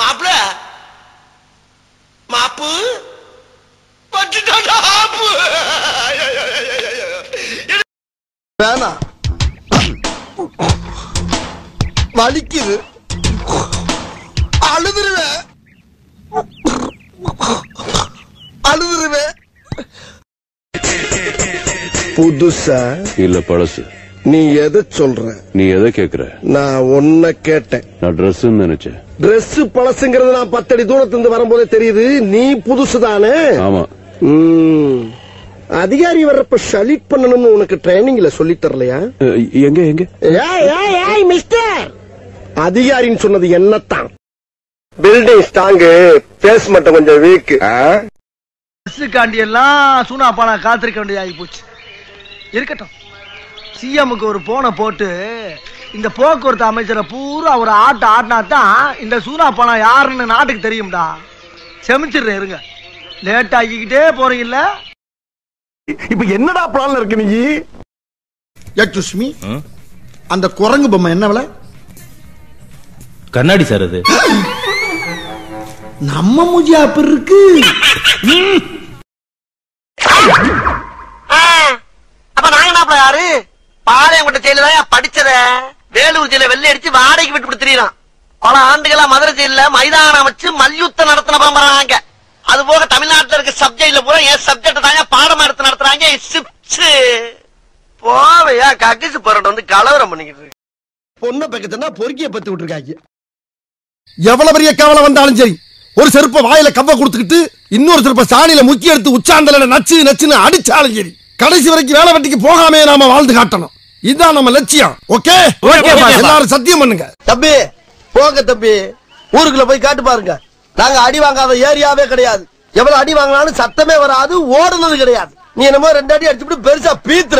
மாப்பிள மாப்பு பட்டுட்டாடா ஆப்பு வேணாம் வலிக்குது அழுதுருவேன் அழுதுருவேன் புதுசா இல்ல பழசு நீ எதை சொல்ற நீ எதை கேக்குற நான் ஒன்ன கேட்டேன் நான் ட்ரெஸ் நினைச்சேன் Dress பழசுங்கிறது நான் பத்தடி தூரத்துல இருந்து வரும்போதே தெரியுது நீ புதுசு தானே ஆமா ம். அதிகாரி வர்றப்ப ஷலிட் பண்ணணும்னு உனக்கு ட்ரைனிங்ல சொல்லி தரலையா அஹ், எங்க எங்க ஏய் ஏய் ஏய் மிஸ்டர் அதிகாரின்னு சொன்னது என்னத்தான் பில்டிங் ஸ்ட்ராங்கு பேஸ் மட்டும் கொஞ்சம் வீக் பஸ்ஸுக்காண்டி எல்லாம் சூனா பானா காத்திருக்க வேண்டியதாகி போச்சு இருக்கட்டும் சிஎம்முக்கு ஒரு போனை போட்டு இந்த போக்குவரத்து அமைச்சரை பூரா ஒரு ஆட்ட ஆட்டினா தான் இந்த சூனா பானா யாருன்னு நாட்டுக்கு தெரியும்டா செமிச்சிடுறேன் இருங்க லேட் ஆக்கிக்கிட்டே போறீங்கல்ல இப்ப என்னடா பிளான்ல இருக்கு நீ யக்ஷுஷ்மி அந்த குரங்கு பொம்மை என்ன விலை கண்ணாடி சார் அது நம்ம மூஜி அப்படி இருக்கு அப்ப நாங்க என்ன யாரு பாளையங்கோட்டை ஜெயில தான் படிச்சத வேலூர் ஜெயில வெள்ளை அடிச்சு வாடகைக்கு விட்டு கொடுத்துறான் பல ஆண்டுகளா மதுரை ஜெயில மைதானம் வச்சு மல்யுத்தம் நடத்தின பரம்பராங்க அது போக தமிழ்நாட்டுல இருக்க சப்ஜெக்ட்ல பூரா என் சப்ஜெக்ட் தாங்க பாடம் எடுத்து நடத்துறாங்க சிப்ஸ் போவையா கக்கிசு போராட்டம் வந்து கலவரம் பண்ணிக்கிட்டு இருக்கு. பொண்ணை பக்கத்துனா பொறுக்கிய பத்து விட்டுருக்காங்க எவ்வளவு பெரிய கவலை வந்தாலும் சரி ஒரு செருப்ப வாயில கவ்வ கொடுத்துக்கிட்டு இன்னொரு செருப்ப சாணியில முக்கி எடுத்து உச்சாந்தல நச்சு நச்சுன்னு அடிச்சாலும் சரி கடைசி வரைக்கும் வேலை வெட்டிக்கு போகாமே நாம வாழ்ந்து காட்டணும் இதுதான் நம்ம லட்சியம் ஓகே எல்லாரும் சத்தியம் பண்ணுங்க தம்பி போங்க தம்பி ஊருக்குள்ள போய் காட்டு பாருங்க நாங்க அடி வாங்காத ஏரியாவே கிடையாது எவ்வளவு அடி வாங்கினாலும் சத்தமே வராது ஓடுனது கிடையாது நீ என்னமோ ரெண்டு அடி அடிச்சுட்டு பெருசா பீத்துற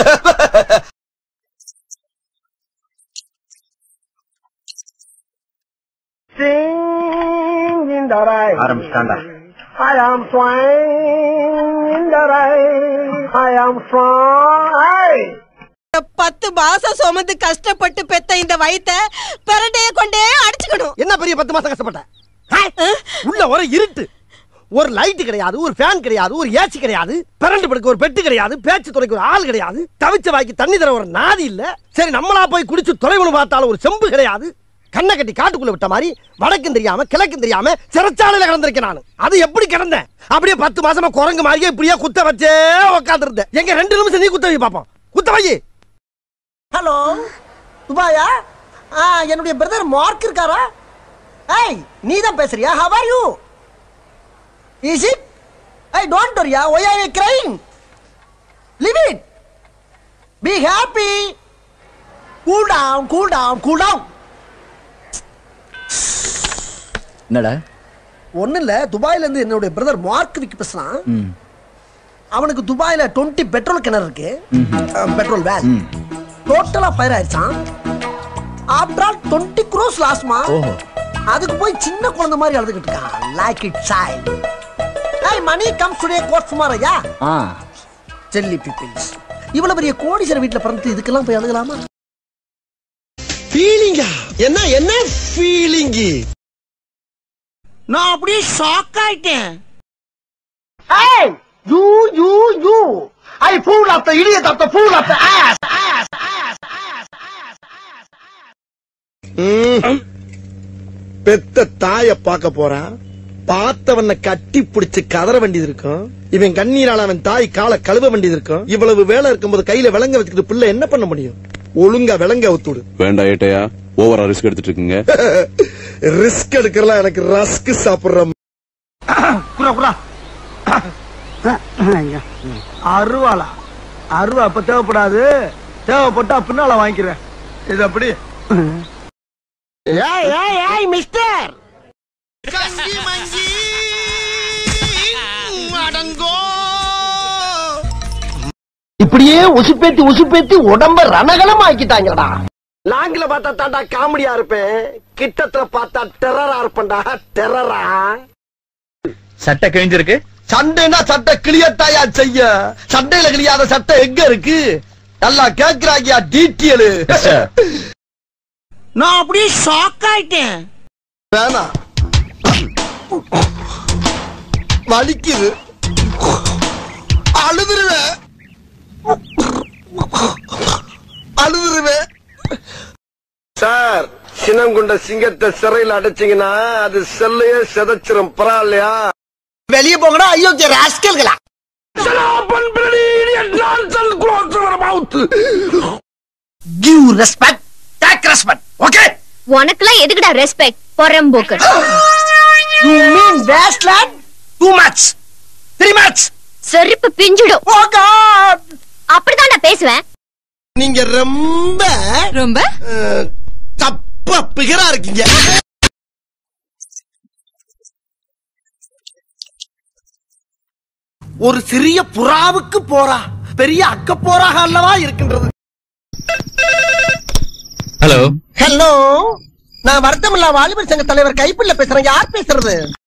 ஆரம்பிச்சிட்டாண்டா I am flying in the rain. I am flying. பத்து மாசம் சுமந்து கஷ்டப்பட்டு பெத்த இந்த வயித்தை பெரட்டைய கொண்டே அடிச்சுக்கணும் என்ன பெரிய பத்து மாசம் கஷ்டப்பட்ட ஹாய். உள்ள ஒரு இருட்டு ஒரு லைட் கிடையாது ஒரு ஃபேன் கிடையாது ஒரு ஏசி கிடையாது பிறண்டு படுக்க ஒரு பெட்டு கிடையாது பேச்சு துறைக்கு ஒரு ஆள் கிடையாது தவிச்ச வாய்க்கு தண்ணி தர ஒரு நாதி இல்ல சரி நம்மளா போய் குடிச்சு தொலைவுன்னு பார்த்தாலும் ஒரு செம்பு கிடையாது கண்ணை கட்டி காட்டுக்குள்ள விட்ட மாதிரி வடக்கும் தெரியாம கிழக்கும் தெரியாம சிறைச்சாலையில கிடந்திருக்கேன் நான் அது எப்படி கிடந்தேன் அப்படியே பத்து மாசமா குரங்கு மாதிரியே இப்படியே குத்த வச்சே உட்காந்துருந்தேன் எங்க ரெண்டு நிமிஷம் நீ குத்த வை பாப்போம் குத்த வை ஹலோ துபாயா ஆ என்னுடைய பிரதர் மார்க் இருக்காரா ஏய் நீ தான் பேசுறியா how are you is it I don't வரியா why are you crying leave it be happy cool down cool down cool down என்னடா ஒன்றும் இல்லை துபாயில இருந்து என்னுடைய பிரதர் மார்க் விக்கி பேசுறான் அவனுக்கு துபாயில 20 பெட்ரோல் கிணறு இருக்கு பெட்ரோல் வேல் டோட்டலா ஃபயர் ஆயிடுச்சான் ஆஃப்டர் ஆல் டுவெண்ட்டி க்ரோஸ் லாஸ்மா அதுக்கு போய் சின்ன குழந்தை மாதிரி அழுதுகிட்டு இருக்கான் லைக் இட் சைல்ட் ஐய் மணி கம் டுடே கோட் சுமார் ஐயா ஆ ஜெல்லி பீப்பிள்ஸ் இவ்வளவு பெரிய கோடீஸ்வரர் வீட்ல பிறந்து இதுக்கெல்லாம் போய் அழுகலாமா ஃபீலிங்கா என்ன என்ன ஃபீலிங் நான் அப்படியே ஷாக் ஆயிட்டேன் Hey! You, you, you! I fool of the idiot of the fool of the ass! ass, ass, ass, ass, ass. பெத்த தாய பார்க்க போறான் பார்த்தவன கட்டி பிடிச்சு கதற வேண்டியது இருக்கும் இவன் கண்ணீரால அவன் தாய் காலை கழுவ வேண்டியது இருக்கும் இவ்வளவு வேலை இருக்கும்போது கையில விலங்க வச்சுக்கிட்டு பிள்ளை என்ன பண்ண முடியும் ஒழுங்கா விலங்க ஒத்துடு வேண்டாம் ஏட்டையா ஓவரா ரிஸ்க் எடுத்துட்டு இருக்கீங்க ரிஸ்க் எடுக்கிறலாம் எனக்கு ரஸ்க் சாப்பிடுற குரா குரா அருவாளா அருவா இப்ப தேவைப்படாது தேவைப்பட்டா பின்னால வாங்கிக்கிறேன் இது அப்படி ஏய் ஏய் ஏய் மிஸ்டர் இப்படியே உசுப்பேத்தி உசுப்பேத்தி உடம்ப ரணகலம் ஆக்கிட்டாங்கடா லாங்கில பார்த்தா தாண்டா காமெடியா இருப்பேன் கிட்டத்துல பார்த்தா டெரரா இருப்பேன்டா டெரரா சட்டை கிழிஞ்சிருக்கு சண்டைனா சட்டை கிளியத்தாயா செய்ய சண்டையில கிளியாத சட்டை எங்க இருக்கு நல்லா கேக்குறாங்கயா டீட்டியலு நான் அப்படியே ஷாக் ஆயிட்டேன் வேணாம் வலிக்குது அழுதுருவேன் அழுதுருவேன் சார் சினம் கொண்ட சிங்கத்தை சிறையில் அடைச்சீங்கன்னா அது செல்லையே செதைச்சிரும் பரவாயில்லையா வெளியே போங்கடா அயோக்கிய ராஸ்கல்களா give respect take respect okay உனக்குலாம் எதுக்குடா ரெஸ்பெக்ட் பொறம்போக்கு you mean wasteland two match three match செருப்பு பிஞ்சிடும் ஓ காட் அப்படிதான் நான் பேசுவேன் நீங்க ரொம்ப ரொம்ப அஹ், தப்பா பிகரா இருக்கீங்க ஒரு சிறிய புறாவுக்கு போரா பெரிய அக்க போராக அல்லவா இருக்கின்றது ஹலோ ஹலோ நான் வருத்தமில்லா வாலிபர் சங்க தலைவர் கைப்பிள்ள பேசுறேன் யார் பேசுறது